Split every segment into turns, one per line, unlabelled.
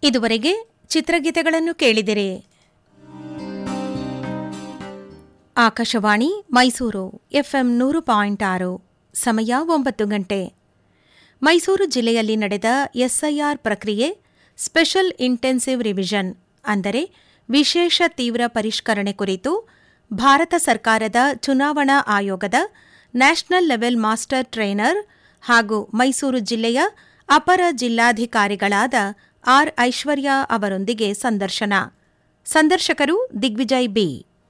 ಇದುವರೆಗೆ ಚಿತ್ರಗೀತೆಗಳನ್ನು ಕೇಳಿದಿರಿ ಆಕಾಶವಾಣಿ ಮೈಸೂರು ಎಫ್ಎಂ ನೂರು ಪಾಯಿಂಟ್ ಆರು ಸಮಯ ಒಂಬತ್ತು ಗಂಟೆ ಮೈಸೂರು ಜಿಲ್ಲೆಯಲ್ಲಿ ನಡೆದ ಎಸ್ಐಆರ್ ಪ್ರಕ್ರಿಯೆ ಸ್ಪೆಷಲ್ ಇಂಟೆನ್ಸಿವ್ ರಿವಿಷನ್ ಅಂದರೆ ವಿಶೇಷ ತೀವ್ರ ಪರಿಷ್ಕರಣೆ ಕುರಿತು ಭಾರತ ಸರ್ಕಾರದ ಚುನಾವಣಾ ಆಯೋಗದ ನ್ಯಾಷನಲ್ ಲೆವೆಲ್ ಮಾಸ್ಟರ್ ಟ್ರೈನರ್ ಹಾಗೂ ಮೈಸೂರು ಜಿಲ್ಲೆಯ ಅಪರ ಜಿಲ್ಲಾಧಿಕಾರಿಗಳಾದ ಆರ್ ಐಶ್ವರ್ಯ ಅವರೊಂದಿಗೆ ಸಂದರ್ಶನ ಸಂದರ್ಶಕರು ದಿಗ್ವಿಜಯ್ ಬಿ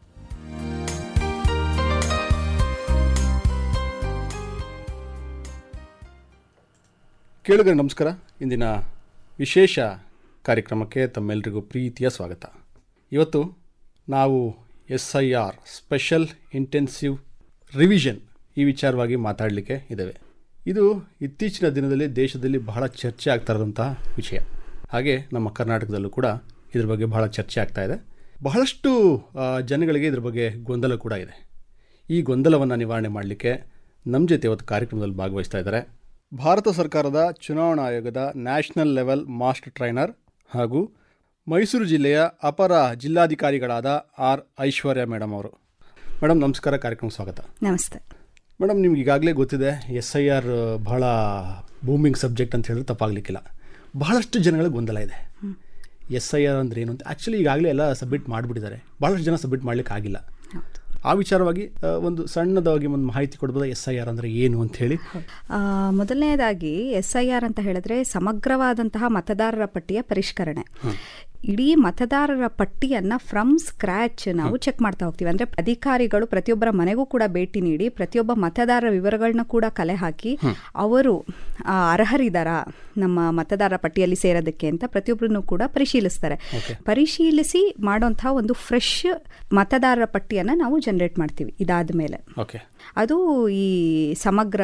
ಕೇಳುಗರೆ ನಮಸ್ಕಾರ ಇಂದಿನ ವಿಶೇಷ ಕಾರ್ಯಕ್ರಮಕ್ಕೆ ತಮ್ಮೆಲ್ಲರಿಗೂ ಪ್ರೀತಿಯ ಸ್ವಾಗತ ಇವತ್ತು ನಾವು S I R special intensive revision ಈ ವಿಚಾರವಾಗಿ ಮಾತಾಡಲಿಕ್ಕೆ ಇದ್ದೇವೆ ಇದು ಇತ್ತೀಚಿನ ದಿನದಲ್ಲಿ ದೇಶದಲ್ಲಿ ಬಹಳ ಚರ್ಚೆ ಆಗ್ತಾ ಇರೋಂತಹ ವಿಷಯ ಹಾಗೆ ನಮ್ಮ ಕರ್ನಾಟಕದಲ್ಲೂ ಕೂಡ ಇದ್ರ ಬಗ್ಗೆ ಬಹಳ ಚರ್ಚೆ ಆಗ್ತಾ ಇದೆ ಬಹಳಷ್ಟು ಆ, ಜನಗಳಿಗೆ ಇದ್ರ ಬಗ್ಗೆ ಗೊಂದಲ ಕೂಡ ಇದೆ ಈ ಗೊಂದಲವನ್ನು ನಿವಾರಣೆ ಮಾಡಲಿಕ್ಕೆ ನಮ್ಮ ಜೊತೆ ಇವತ್ತು ಕಾರ್ಯಕ್ರಮದಲ್ಲಿ ಭಾಗವಹಿಸ್ತಾ ಇದ್ದಾರೆ ಭಾರತ ಸರ್ಕಾರದ ಚುನಾವಣಾ ಆಯೋಗದ ನ್ಯಾಷನಲ್ ಲೆವೆಲ್ ಮಾಸ್ಟರ್ ಟ್ರೈನರ್ ಹಾಗೂ ಮೈಸೂರು ಜಿಲ್ಲೆಯ ಅಪರ ಜಿಲ್ಲಾಧಿಕಾರಿಗಳಾದ ಆರ್ ಐಶ್ವರ್ಯ ಮೇಡಮ್ ಅವರು ಮೇಡಮ್ ನಮಸ್ಕಾರ ಕಾರ್ಯಕ್ರಮ ಸ್ವಾಗತ
ನಮಸ್ತೆ
ಮೇಡಮ್ ನಿಮ್ಗೆ ಈಗಾಗಲೇ ಗೊತ್ತಿದೆ ಎಸ್ ಐ ಆರ್ ಬಹಳ ಬೂಮಿಂಗ್ ಸಬ್ಜೆಕ್ಟ್ ಅಂತ ಹೇಳಿದ್ರೆ ತಪ್ಪಾಗಲಿಕ್ಕಿಲ್ಲ ಬಹಳಷ್ಟು ಜನಗಳಿಗೆ ಗೊಂದಲ ಇದೆ ಎಸ್ ಐ ಆರ್ ಅಂದ್ರೆ ಏನು ಅಂತ ಆ್ಯಕ್ಚುಲಿ ಈಗಾಗಲೇ ಎಲ್ಲ ಸಬ್ಮಿಟ್ ಮಾಡಿಬಿಟ್ಟಿದ್ದಾರೆ ಭಾಳಷ್ಟು ಜನ ಸಬ್ಮಿಟ್ ಮಾಡಲಿಕ್ಕೆ ಆಗಿಲ್ಲ ಆ ವಿಚಾರವಾಗಿ ಆ, ಒಂದು ಸಣ್ಣದಾಗಿ ಒಂದು ಮಾಹಿತಿ ಕೊಡ್ಬೋದಾ ಎಸ್ ಐ ಆರ್ ಅಂದರೆ ಏನು ಅಂತ ಹೇಳಿ
ಆ, ಮೊದಲನೇದಾಗಿ ಎಸ್ ಐ ಆರ್ ಅಂತ ಹೇಳಿದ್ರೆ ಸಮಗ್ರವಾದಂತಹ ಮತದಾರರ ಪಟ್ಟಿಯ ಪರಿಷ್ಕರಣೆ ಇಡೀ ಮತದಾರರ ಪಟ್ಟಿಯನ್ನ ಫ್ರಮ್ ಸ್ಕ್ರಾಚ್ ನಾವು ಚೆಕ್ ಮಾಡ್ತಾ ಹೋಗ್ತೀವಿ ಅಂದ್ರೆ ಅಧಿಕಾರಿಗಳು ಪ್ರತಿಯೊಬ್ಬರ ಮನೆಗೂ ಕೂಡ ಭೇಟಿ ನೀಡಿ ಪ್ರತಿಯೊಬ್ಬ ಮತದಾರರ ವಿವರಗಳನ್ನ ಕೂಡ ಕಲೆ ಹಾಕಿ ಅವರು ಆ, ಅರ್ಹರಿದಾರಾ ನಮ್ಮ ಮತದಾರರ ಪಟ್ಟಿಯಲ್ಲಿ ಸೇರೋದಕ್ಕೆ ಅಂತ ಪ್ರತಿಯೊಬ್ಬರನ್ನು ಕೂಡ ಪರಿಶೀಲಿಸ್ತಾರೆ ಪರಿಶೀಲಿಸಿ ಮಾಡುವಂತಹ ಒಂದು ಫ್ರೆಶ್ ಮತದಾರರ ಪಟ್ಟಿಯನ್ನ ನಾವು ಜನರೇಟ್ ಮಾಡ್ತೀವಿ ಇದಾದ ಮೇಲೆ
ಓಕೆ
ಅದು ಈ ಸಮಗ್ರ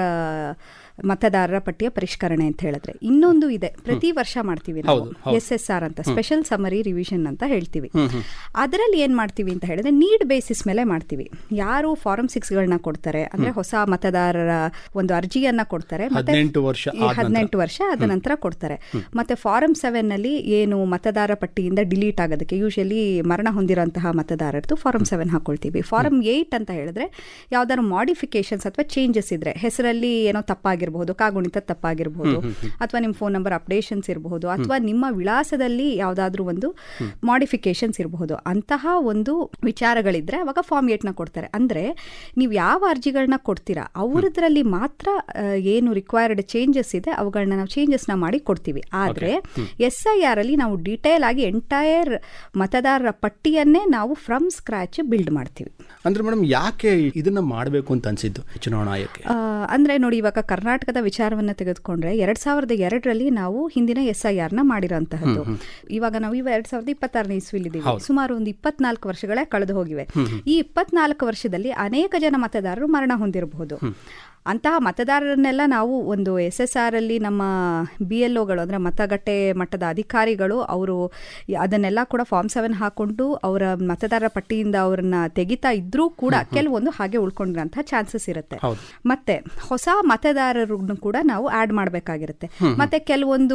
ಮತದಾರರ ಪಟ್ಟಿಯ ಪರಿಷ್ಕರಣೆ ಅಂತ ಹೇಳಿದ್ರೆ ಇನ್ನೊಂದು ಇದೆ ಪ್ರತಿ ವರ್ಷ ಮಾಡ್ತೀವಿ ನಾವು
ಹೌದು, ಹೌದು.
ಎಸ್ ಎಸ್ ಆರ್ ಅಂತ ಸ್ಪೆಷಲ್ ಸಮರಿ ರಿವಿಷನ್ ಅಂತ ಹೇಳ್ತೀವಿ ಅದರಲ್ಲಿ ಏನ್ ಮಾಡ್ತೀವಿ ಅಂತ ಹೇಳಿದ್ರೆ ನೀಡ್ ಬೇಸಿಸ್ ಮೇಲೆ ಮಾಡ್ತೀವಿ ಯಾರು ಫಾರಂ ಸಿಕ್ಸ್ ಗಳನ್ನ ಕೊಡ್ತಾರೆ ಅಂದ್ರೆ ಹೊಸ ಮತದಾರರ ಒಂದು ಅರ್ಜಿಯನ್ನ ಕೊಡ್ತಾರೆ ಮತ್ತೆ
ಹದಿನೆಂಟು ವರ್ಷ
ಈ
ಆದ ನಂತರ.
ಹದಿನೆಂಟು ವರ್ಷ ಆದ ನಂತರ ಕೊಡ್ತಾರೆ ಮತ್ತೆ ಫಾರಂ ಸೆವೆನ್ ನಲ್ಲಿ ಏನು ಮತದಾರ ಪಟ್ಟಿಯಿಂದ ಡಿಲೀಟ್ ಆಗೋದಕ್ಕೆ ಯೂಶಲಿ ಮರಣ ಹೊಂದಿರುವಂತಹ ಮತದಾರರದ್ದು ಫಾರಂ ಸೆವೆನ್ ಹಾಕೊಳ್ತೀವಿ ಫಾರಂ ಏಯ್ಟ್ ಅಂತ ಹೇಳಿದ್ರೆ ಯಾವ್ದಾದ್ರು ಮಾಡಿಫಿಕೇಶನ್ಸ್ ಅಥವಾ ಚೇಂಜಸ್ ಇದ್ರೆ ಹೆಸರಲ್ಲಿ ಏನೋ ತಪ್ಪಾಗಿರ್ಬಹುದು ಕಾಗುಣಿತ ತಪ್ಪಾಗಿರ್ಬಹುದು ಅಥವಾ ನಿಮ್ಮ ಫೋನ್ ನಂಬರ್ ಅಪ್ಡೇಷನ್ಸ್ ಇರಬಹುದು ಅಥವಾ ನಿಮ್ಮ ವಿಳಾಸದಲ್ಲಿ ಯಾವ್ದಾದ್ರು ಒಂದು ಮಾಡಿಫಿಕೇಶನ್ಸ್ ಇರಬಹುದು ಅಂತಹ ಒಂದು ವಿಚಾರಗಳಿದ್ರೆ ಅವಾಗ ಫಾರ್ಮ್ ಏಟ್ನ ಕೊಡ್ತಾರೆ ಅಂದ್ರೆ ನೀವು ಯಾವ ಅರ್ಜಿಗಳನ್ನ ಕೊಡ್ತೀರಾ ಅವ್ರದ್ರಲ್ಲಿ ಮಾತ್ರ ಆ, ಏನು ರಿಕ್ವೈರ್ಡ್ ಚೇಂಜಸ್ ಇದೆ ಅವುಗಳನ್ನ ನಾವು ಚೇಂಜಸ್ನ ಮಾಡಿ ಕೊಡ್ತೀವಿ ಆದ್ರೆ ಎಸ್ ಐ ಆರ್ ಅಲ್ಲಿ ನಾವು ಡಿಟೇಲ್ ಆಗಿ ಎಂಟೈರ್ ಮತದಾರರ ಪಟ್ಟಿಯನ್ನೇ ನಾವು ಫ್ರಮ್ ಸ್ಕ್ರಾಚ್ ಬಿಲ್ಡ್ ಮಾಡ್ತೀವಿ
ಅಂದ್ರೆ ಮೇಡಮ್ ಯಾಕೆ ಇದನ್ನ ಮಾಡಬೇಕು ಅಂತ ಅನ್ಸಿದ್ದು ಚುನಾವಣಾ ಆಯೋಗಕ್ಕೆ
ಆ, ಅಂದ್ರೆ ನೋಡಿ ಇವಾಗ ಕರ್ನಾಟಕದ ವಿಚಾರವನ್ನ ತೆಗೆದುಕೊಂಡ್ರೆ ಎರಡ್ ಸಾವಿರದ ಎರಡರಲ್ಲಿ ನಾವು ಹಿಂದಿನ ಎಸ್ ಐ ಆರ್ ನ ಮಾಡಿರೋಂತಹದ್ದು ಇವಾಗ ನಾವು ಇವ ಎರಡ್ ಸಾವಿರದ ಇಪ್ಪತ್ತಾರನೇ ಇಸ್ವಿಲಿದ್ದೀವಿ ಸುಮಾರು ಒಂದು ಇಪ್ಪತ್ನಾಲ್ಕು ವರ್ಷಗಳೇ ಕಳೆದು ಹೋಗಿವೆ ಈ ಇಪ್ಪತ್ನಾಲ್ಕು ವರ್ಷದಲ್ಲಿ ಅನೇಕ ಜನ ಮತದಾರರು ಮರಣ ಹೊಂದಿರಬಹುದು ಅಂತಹ ಮತದಾರರನ್ನೆಲ್ಲ ನಾವು ಒಂದು ಎಸ್ ಎಸ್ ಆರ್ ಅಲ್ಲಿ ನಮ್ಮ ಬಿ ಎಲ್ ಒಗಳು ಅಂದ್ರೆ ಮತಗಟ್ಟೆ ಮಟ್ಟದ ಅಧಿಕಾರಿಗಳು ಅವರು ಅದನ್ನೆಲ್ಲ ಕೂಡ ಫಾರ್ಮ್ ಸೆವೆನ್ ಹಾಕೊಂಡು ಅವರ ಮತದಾರರ ಪಟ್ಟಿಯಿಂದ ಅವರನ್ನ ತೆಗಿತಾ ಇದ್ರೂ ಕೂಡ ಕೆಲವೊಂದು ಹಾಗೆ ಉಳ್ಕೊಂಡಿರೋಂತಹ ಚಾನ್ಸಸ್ ಇರುತ್ತೆ
ಹೌದು.
ಮತ್ತೆ ಹೊಸ ಮತದಾರರನ್ನು ಕೂಡ ನಾವು ಆಡ್ ಮಾಡಬೇಕಾಗಿರುತ್ತೆ ಮತ್ತೆ ಕೆಲವೊಂದು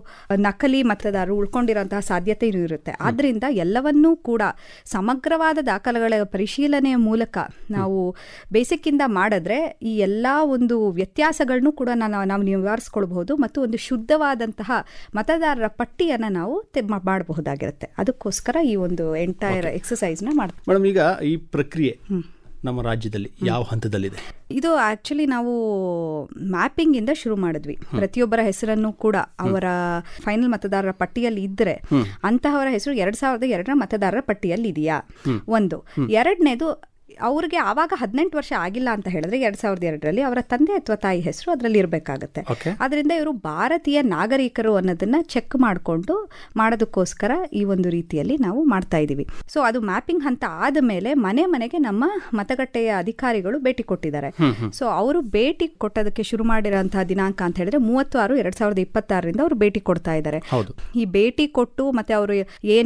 ನಕಲಿ ಮತದಾರರು ಉಳ್ಕೊಂಡಿರೋಂತಹ ಸಾಧ್ಯತೆಯೂ ಇರುತ್ತೆ ಆದ್ರಿಂದ ಎಲ್ಲವನ್ನೂ ಕೂಡ ಸಮಗ್ರವಾದ ದಾಖಲೆಗಳ ಪರಿಶೀಲನೆಯ ಮೂಲಕ ನಾವು ಬೇಸಿಕ್ ಇಂದ ಮಾಡಿದ್ರೆ ಈ ಎಲ್ಲಾ ಒಂದು ವ್ಯತ್ಯಾಸಗಳನ್ನು ಕೂಡ ನಾವು ನಾವು ನಿವಾರಿಸ್ಕೊಳ್ಬಹುದು ಮತ್ತು ಒಂದು ಶುದ್ಧವಾದಂತಹ ಮತದಾರರ ಪಟ್ಟಿಯನ್ನ ನಾವು ತೆ- ಮಾ- ಮಾಡಬಹುದಾಗಿರುತ್ತೆ ಅದಕ್ಕೋಸ್ಕರ ಈ ಒಂದು ಎಂಟೈರ್ ಎಕ್ಸಸೈಸ್ ನ ಮಾಡ್ತೀವಿ
ಮೇಡಮ್ ಈಗ ಈ ಪ್ರಕ್ರಿಯೆ ನಮ್ಮ ರಾಜ್ಯದಲ್ಲಿ ಯಾವ ಹಂತದಲ್ಲಿದೆ
ಇದು ಆಕ್ಚುಲಿ ನಾವು ಮ್ಯಾಪಿಂಗ್ ಇಂದ ಶುರು ಮಾಡಿದ್ವಿ ಪ್ರತಿಯೊಬ್ಬರ ಹೆಸರನ್ನು ಕೂಡ ಅವರ ಫೈನಲ್ ಮತದಾರರ ಪಟ್ಟಿಯಲ್ಲಿ ಇದ್ರೆ ಅಂತಹವರ ಹೆಸರು ಎರಡ್ ಸಾವಿರದ ಎರಡರ ಮತದಾರರ ಪಟ್ಟಿಯಲ್ಲಿ ಇದೆಯಾ ಒಂದು ಎರಡನೇದು ಅವ್ರಿಗೆ ಆವಾಗ ಹದಿನೆಂಟು ವರ್ಷ ಆಗಿಲ್ಲ ಅಂತ ಹೇಳಿದ್ರೆ ಎರಡ್ ಸಾವಿರದ ಎರಡರಲ್ಲಿ ಅವರ ತಂದೆ ಅಥವಾ ತಾಯಿ ಹೆಸರು ಅದರಲ್ಲಿ ಇರಬೇಕಾಗತ್ತೆ
Okay.
ಅದರಿಂದ ಇವರು ಭಾರತೀಯ ನಾಗರಿಕರು ಅನ್ನೋದನ್ನ ಚೆಕ್ ಮಾಡಿಕೊಂಡು ಮಾಡೋದಕ್ಕೋಸ್ಕರ ಈ ಒಂದು ರೀತಿಯಲ್ಲಿ ನಾವು ಮಾಡ್ತಾ ಇದ್ದೀವಿ ಸೊ ಅದು ಮ್ಯಾಪಿಂಗ್ ಹಂತ ಆದ ಮೇಲೆ ಮನೆ ಮನೆಗೆ ನಮ್ಮ ಮತಗಟ್ಟೆಯ ಅಧಿಕಾರಿಗಳು ಭೇಟಿ ಕೊಟ್ಟಿದ್ದಾರೆ ಸೊ ಅವರು ಭೇಟಿ ಕೊಟ್ಟದಕ್ಕೆ ಶುರು ಮಾಡಿರೋಂತಹ ದಿನಾಂಕ ಅಂತ ಹೇಳಿದ್ರೆ ಮೂವತ್ತು ಆರು ಎರಡ್ ಸಾವಿರದ ಇಪ್ಪತ್ತಾರರಿಂದ ಅವರು ಭೇಟಿ ಕೊಡ್ತಾ ಇದ್ದಾರೆ
ಹೌದು
ಈ ಭೇಟಿ ಕೊಟ್ಟು ಮತ್ತೆ ಅವರು ಏನ್